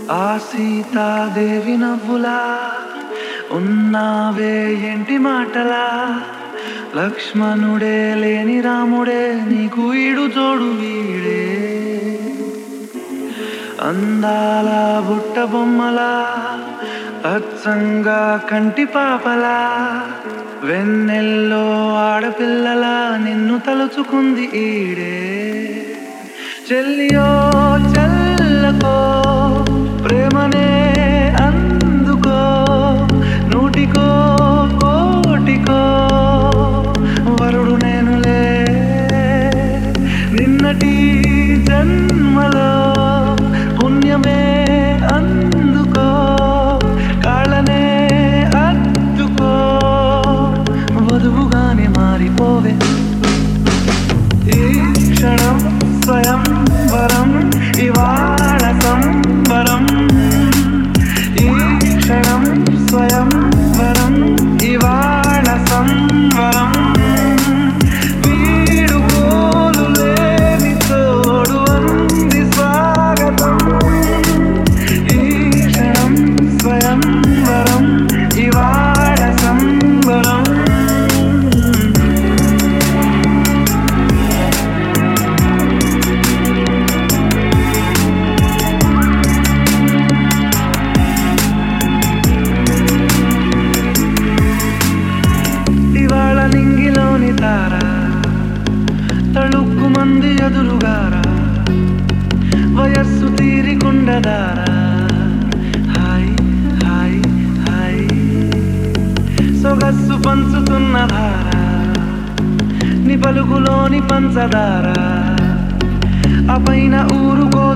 ఆ సీతాదేవి నవ్వులా ఉన్నావే ఏంటి మాటలా లక్ష్మణుడే లేని రాముడే నీకు ఈడు జోడు వీడే అందాల బుట్ట బొమ్మలా అచ్చంగా కంటి పాపలా వెన్నెల్లో ఆడపిల్లలా నిన్ను తలుచుకుంది ఈడే చెల్లియో చెల్లకో ప్రేమనే అందుకో నూటికో కోటికో వరుడు నేనులే నిన్నటి జన్మలో పుణ్యమే అందుకో కాళ్ళనే అద్దుకో వధువుగానే మారిపోవే ఈ క్షణం స్వయం వరం ఇవాళ సంవరం ఈ క్షణం స్వయం వరం ఇవాళ సంవరం వీడు పోలు లేని తోడు అంది స్వాగతం ఈ క్షణం స్వయం వరం ఇవాళ సంవరం ఇవాళ నింగిలోని తార తళుక్కు మంది ఎదురుగారా వయస్సు తీరికుండదారా హాయ్ హాయ్ హాయ్ సొగస్సు పంచుతున్న ధార ని పలుకులోని పంచదార ఆ పైన ఊరుకో